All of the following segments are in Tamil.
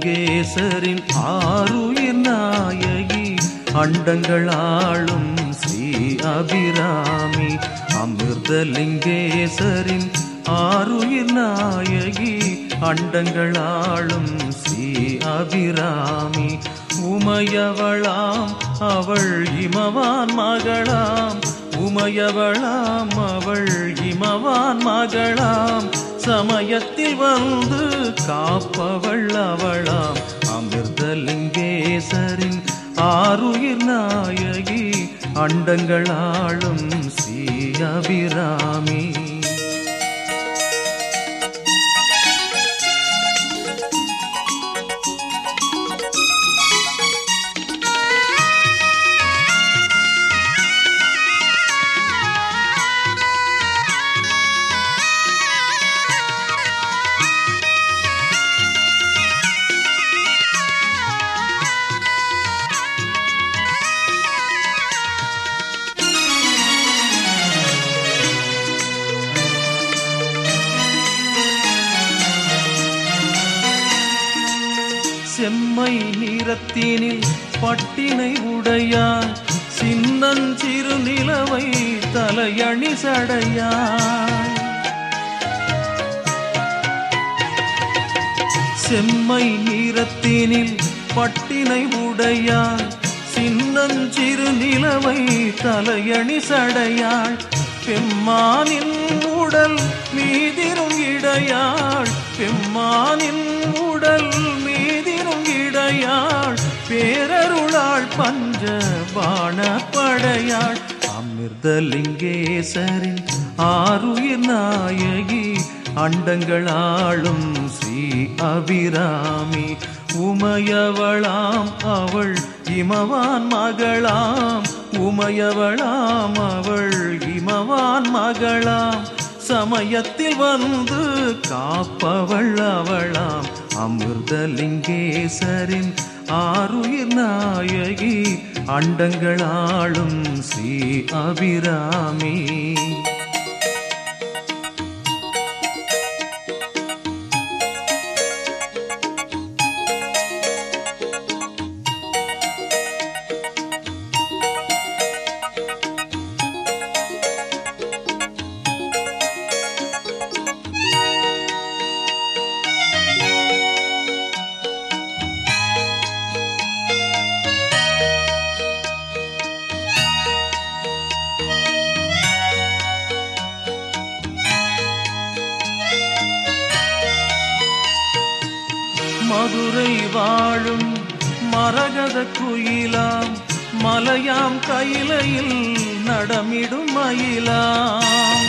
அமிர்தலிங்கேசரின் ஆருயிர் நாயகி அண்டங்களாளும் ஸ்ரீ அபிராமி அமிர்தலிங்கேசரின் ஆருயிர் நாயகி அண்டங்களாளும் ஸ்ரீ அபிராமி உமையவளாம் அவள் இமவான் மகளாம் உமையவளாம் அவள் இமவான் மகளாம் சமயத்தில் வந்து காப்பவள் அவளாம் அமிர்தலிங்கேசரின் ஆருயிர் நாயகி அண்டங்களாளும் ஸ்ரீ அபிராமி செம்மை நிறத்தினில் பட்டினை உடையான் சின்னஞ்சிறு நிலவை தலையணி சடையான் செம்மை நிறத்தினில் பட்டினை உடையாள் சின்னஞ்சிறு நிலவை தலையணி சடையாள் பெம்மானின் உடல் மீதிரும் இடையாள் பெம்மானின் உடல் மீதிரும் இடையாள் பேரருளாள் பஞ்ச பாணப்படையாள் அமிர்தலிங்கேசரின் ஆருயிர் நாயகி அண்டங்களாளும் ஸ்ரீ அபிராமி உமையவளாம் அவள் இமவான் மகளாம் உமையவளாம் அவள் இமவான் மகளாம் சமயத்தில் வந்து காப்பவள் அவளாம் அமிர்தலிங்கேசரின் ஆருயிர் நாயகி அண்டங்களாளும் ஸ்ரீ அபிராமி மதுரை வாழும் மரகத குயிலாம் மலையாம் கையிலையில் நடமிடும் மயிலாம்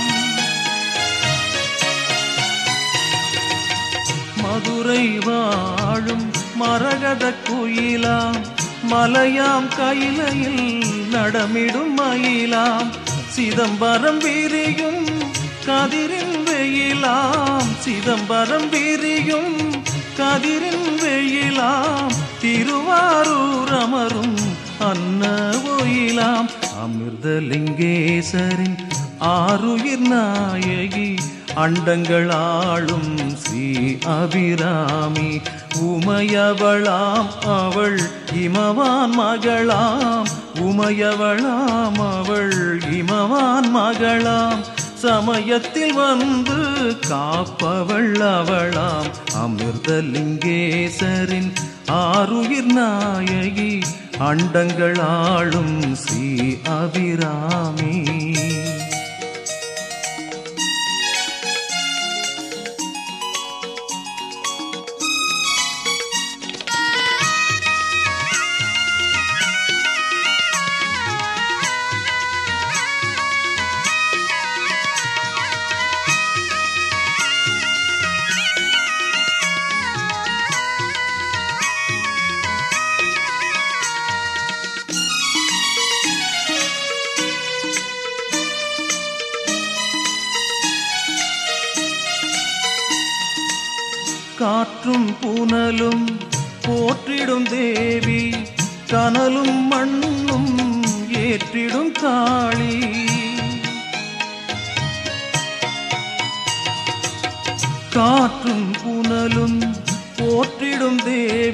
மதுரை வாழும் மரகத குயிலாம் மலையாம் கையிலையில் நடமிடும் மயிலாம் சிதம்பரம் விரியும் கதிரின் வெயிலாம் சிதம்பரம் விரியும் கதிரின் வெயிலாம் திருவாரூர் அமரும் அன்ன ஒயிலாம் அமிர்தலிங்கேசரின் ஆருயிர் நாயகி அண்டங்களாளும் ஸ்ரீ அபிராமி உமையவளாம் அவள் இமவான் மகளாம் உமையவளாம் அவள் இமவான் மகளாம் சமயத்தில் வந்து காப்பவள் அவளாம் அமிர்தலிங்கேசரின் ஆருயிர் நாயகி அண்டங்களாளும் ஸ்ரீ அபிராமி காற்றும் புனலும் போற்றிடும் தேவி கனலும் மண்ணும் ஏற்றிடும் காளி காற்றும் புனலும் போற்றிடும் தேவி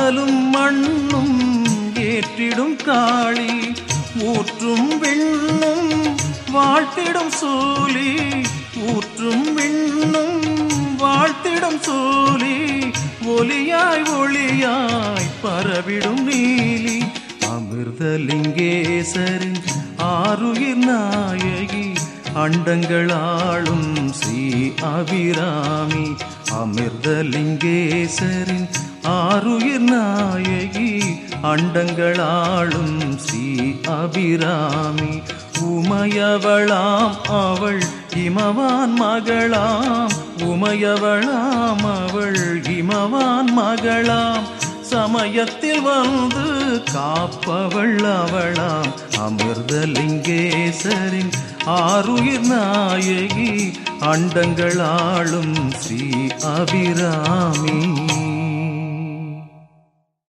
கனலும் மண்ணும் ஏற்றிடும் காளி ஊற்றும் விண்ணும் வாழ்த்திடும் சூலி ஊற்றும் விண்ணும் வாழ்த்திடும் சூலி ஒலியாய் ஒளியாய் பரவிடும் நீலி அமிர்தலிங்கேசரின் ஆருயிர் நாயகி அண்டங்களாளும் ஸ்ரீ அபிராமி அமிர்தலிங்கேசரின் ஆருயிர் நாயகி அண்டங்களாளும் ஸ்ரீ அபிராமி உமையவளாம் அவள் இமவான் மகளாம் உமையவளாம் அவள் இமவான் மகளாம் சமயத்தில் வந்து காப்பவள் அவளாம் அமிர்தலிங்கேசரின் ஆருயிர் நாயகி அண்டங்களாளும் ஸ்ரீ அபிராமி